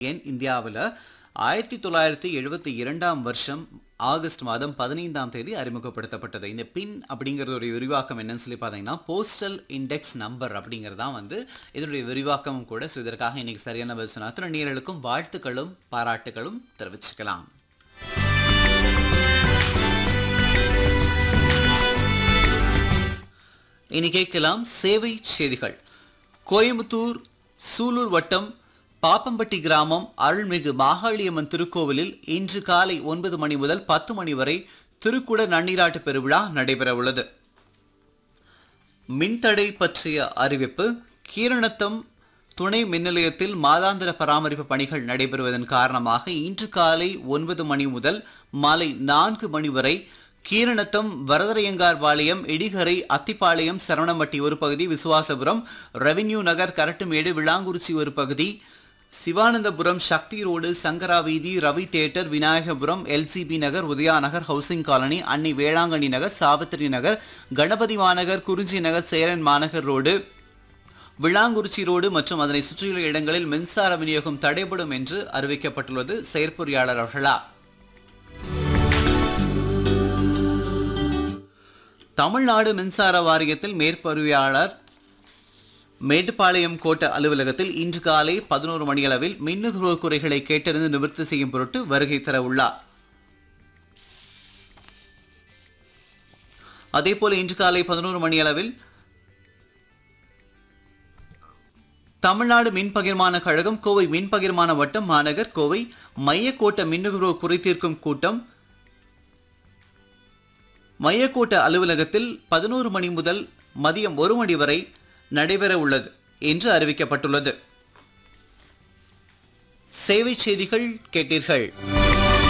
எண் இந்தியாவில் ஆயிரத்தி தொள்ளாயிரத்தி எழுபத்தி இரண்டாம் வருஷம் ஆகஸ்ட் மாதம் பதினைந்தாம் தேதி அறிமுகப்படுத்தப்பட்டது இந்த பின் அப்படிங்கிறது ஒரு விரிவாக்கம் என்னன்னு சொல்லி பார்த்தீங்கன்னா போஸ்டல் இண்டெக்ஸ் நம்பர் அப்படிங்கிறது தான் வந்து இதனுடைய விரிவாக்கமும் கூட ஸோ இதற்காக இன்னைக்கு சரியான பதில் சொன்ன அத்தனை நேயர்களுக்கும் வாழ்த்துக்களும் பாராட்டுகளும் தெரிவிச்சுக்கலாம் இனி கேட்கலாம் சேவை செய்திகள் கோயம்புத்தூர் சூலூர் வட்டம் பாப்பம்பட்டி கிராமம் அருள்மிகு மாகாளியம்மன் திருக்கோவிலில் இன்று காலை ஒன்பது மணி முதல் பத்து மணி வரை திருக்குட நன்னீராட்டு பெருவிழா நடைபெறவுள்ளது மின்தடை பற்றிய அறிவிப்பு கீரணத்தம் துணை மின் நிலையத்தில் மாதாந்திர பராமரிப்பு பணிகள் நடைபெறுவதன் காரணமாக இன்று காலை ஒன்பது மணி முதல் மாலை நான்கு மணி வரை கீரணத்தம் வரதரையங்கார் பாளையம் இடிகரை அத்திப்பாளையம் சரவணம்பட்டி ஒரு பகுதி விசுவாசபுரம் ரெவென்யூ நகர் கரட்டுமேடு விளாங்குறிச்சி ஒரு பகுதி சிவானந்தபுரம் சக்தி ரோடு சங்கரா வீதி Ravi theatre Vinayagapuram LCP Nagar Udaya Nagar housing colony Annai Velankanni நகர் சாவித்திரி நகர் கணபதி மாநகர் குறிஞ்சி நகர் சேரன் மாநகர் ரோடு விளாங்குறிச்சி ரோடு மற்றும் அதனை சுற்றியுள்ள இடங்களில் மின்சார விநியோகம் தடைபடும் என்று அறிவிக்கப்பட்டுள்ளது செயற்பொறியாளர் அவர்களா தமிழ்நாடு மின்சார வாரியத்தில் மேற்பொறியாளர் மேட்டுப்பாளையம் கோட்ட அலுவலகத்தில் இன்று காலை பதினோரு மணியளவில் மின்னுகுரோர் குறைகளை கேட்டறிந்து நிவர்த்தி செய்யும் பொருட்டு வருகை தர உள்ளார் அதேபோல இன்று காலை பதினோரு மணியளவில் தமிழ்நாடு மின் பகிர்மான கழகம் கோவை மின் பகிர்மான வட்டம் மாநகர் கோவை மையக்கோட்ட மின்னுகுரோர் குறைதீர்க்கும் கூட்டம் மையக்கோட்ட அலுவலகத்தில் பதினோரு மணி முதல் மதியம் ஒரு மணி வரை நடைபெற உள்ளது என்று அறிவிக்கப்பட்டுள்ளது சேவை செய்திகள் கேட்டீர்கள்